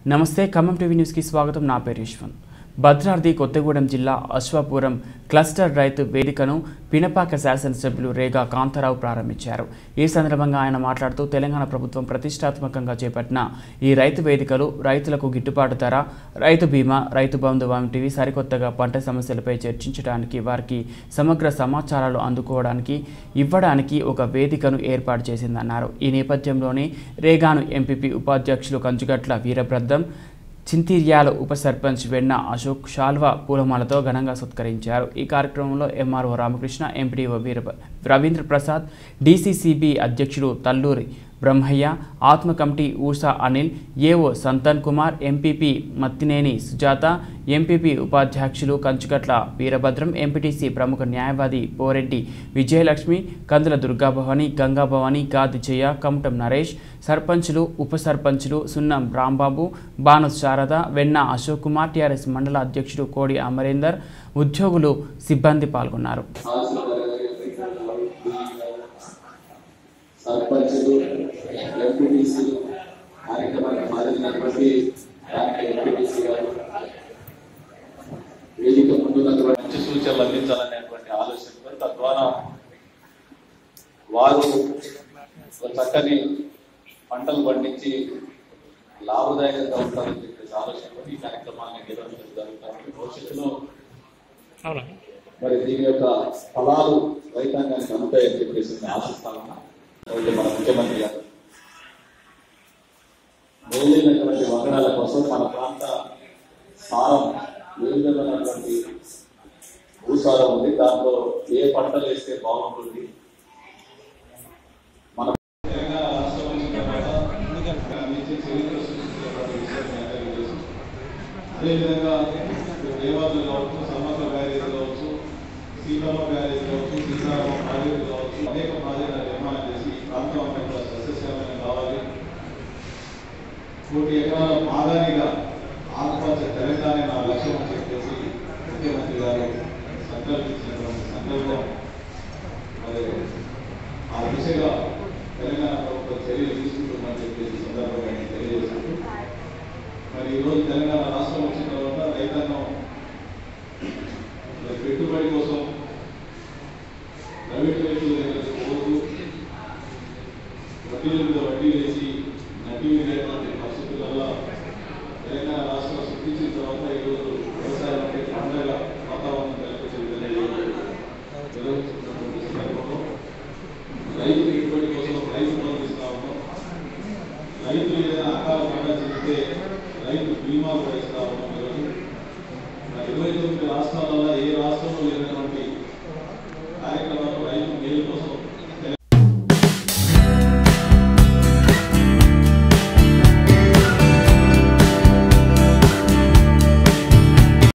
నమస్తే ఖమ్మం టీవీ న్యూస్కి స్వాగతం నా పేరు యశ్వంత్ భద్రాద్రి కొత్తగూడెం జిల్లా అశ్వాపురం క్లస్టర్ రైతు వేదికను పినపాక శాసనసభ్యులు రేగా కాంతారావు ప్రారంభించారు ఈ సందర్భంగా ఆయన మాట్లాడుతూ తెలంగాణ ప్రభుత్వం ప్రతిష్టాత్మకంగా చేపట్టిన ఈ రైతు వేదికలు రైతులకు గిట్టుబాటు ధర రైతు బీమా రైతు బంధు వంటివి సరికొత్తగా పంట సమస్యలపై చర్చించడానికి వారికి సమగ్ర సమాచారాలు అందుకోవడానికి ఇవ్వడానికి ఒక వేదికను ఏర్పాటు చేసిందన్నారు ఈ నేపథ్యంలోనే రేగాను ఎంపీపీ ఉపాధ్యక్షులు కంచుగట్ల వీరభద్రం చింతిర్యాల ఉప సర్పంచ్ వెన్న అశోక్ షాల్వా పూలమాలతో ఘనంగా సత్కరించారు ఈ కార్యక్రమంలో MRO Ramakrishna MPDO Veera Ravindra Prasad DCCB అధ్యక్షుడు తల్లూరి బ్రహ్మయ్య ఆత్మ committee Usha Anil AO Santhan Kumar MPP Mattineni Sujatha MPP ఉపాధ్యక్షులు కంచుకట్ల వీరభద్రం ఎంపీటీసీ ప్రముఖ న్యాయవాది పోరెడ్డి విజయలక్ష్మి కందుల దుర్గాభవాని గంగాభవాని గాది జయ కమటం నరేష్ సర్పంచులు ఉప సర్పంచులు సున్నం రాంబాబు బాను శారద వెన్న అశోక్ కుమార్ టీఆర్ఎస్ మండల అధ్యక్షుడు కోడి అమరేందర్ ఉద్యోగులు సిబ్బంది పాల్గొన్నారు సర్పంచులు ఎంపీటీసీలు కార్యక్రమానికి హాజరైనటువంటి రాష్ట్ర ఎంపీటీసీ గారు వేదిక ముందున్నటువంటి మంచి సూచనలు అందించాలనేటువంటి ఆలోచనతో తద్వారా వారు ఒక చక్కని పంటలు పండించి లాభదాయకంగా ఉంటారని చెప్పేసి ఆలోచనతో ఈ కార్యక్రమాన్ని నిర్వహించడం జరుగుతుంది భవిష్యత్తులో మరి దీని యొక్క ఫలాలు రైతాంగానికి అందుతాయని చెప్పేసి నేను ఆశిస్తామన్నా అయితే మన ముఖ్యమంత్రి గారు మేలైనటువంటి వంగడాల కోసం మన ప్రాంత సారం ఏ విధమైనటువంటి భూసారం ఉంది దాంట్లో ఏ పంటలు వేస్తే బాగుంటుంది మన తెలంగాణ రాష్ట్రం వచ్చిన తర్వాత నిత్య చరిత్ర సృష్టించినటువంటి విషయం మీ అందరికీ తెలుసు. అదేవిధంగా దేవాదులు కావచ్చు సమగ్ర బ్యారేజ్ కావచ్చు సీతమ్మ బ్యారేజ్ కావచ్చు సీతారామ ప్రాజెక్టు కావచ్చు అనేక ప్రాజెక్టుల నిర్మాణం చేసి ఈ ప్రాంతం అంతా కూడా సస్యశ్యామలం కావాలి కోటి ఎకరాల మాదానిగా ఆకుపచ్చ తెలంగాణ నా లక్ష్యం అని చెప్పేసి ముఖ్యమంత్రి గారు సంకల్పించినటువంటి సంకల్పం మరి ఆ దిశగా తెలంగాణ ప్రభుత్వం చర్యలు తీసుకుంటుందని చెప్పేసి ఈ సందర్భంగా నేను తెలియజేస్తున్నాను మరి ఈరోజు తెలంగాణ రాష్ట్రం వచ్చిన తర్వాత రైతాంగం మరి పెట్టుబడి కోసం ప్రైవేట్ వ్యక్తుల దగ్గరకు పోతూ వడ్డీల మీద వడ్డీ వేసి నడ్డి వేయటువంటి పరిస్థితులలో తెలంగాణ రాష్ట్రం సృష్టించిన తర్వాత ఈరోజు వ్యవసాయం అంటే పండగ వాతావరణం కల్పించే విధంగా ఈరోజు నిర్వహిస్తున్నటువంటి సందర్భంలో రైతు పెట్టుబడి కోసం రైతు బంధు ఇస్తా ఉన్నాం రైతు ఏదైనా అకాల పంట చెందితే రైతు బీమా కూడా ఇస్తా ఉన్నాం ఈరోజు మరి ఇరవై తొమ్మిది రాష్ట్రాల